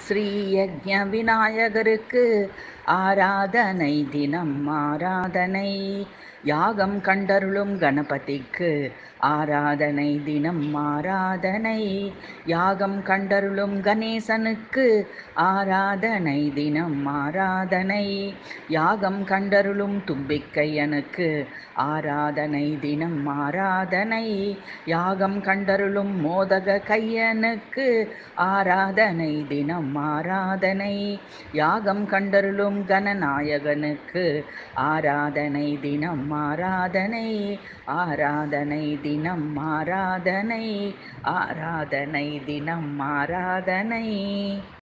ஸ்ரீ யஜ்ஞ விநாயகருக்கு ஆராதனை தினம் ஆராதனை யாகம் கண்டருளும் கணபதிக்கு ஆராதனை தினம் ஆராதனை யாகம் கண்டருளும் கணேசனுக்கு ஆராதனை தினம் ஆராதனை யாகம் கண்டருளும் தும்பிக்கையனுக்கு ஆராதனை தினம் ஆராதனை யாகம் கண்டருளும் மோதக கையனுக்கு ஆராதனை தினம் ஆராதனை யாகம் கண்டருளும் கணநாயகனுக்கு ஆராதனை தினம் ஆராதனை ஆராதனை தினம் ஆராதனை ஆராதனை தினம் ஆராதனை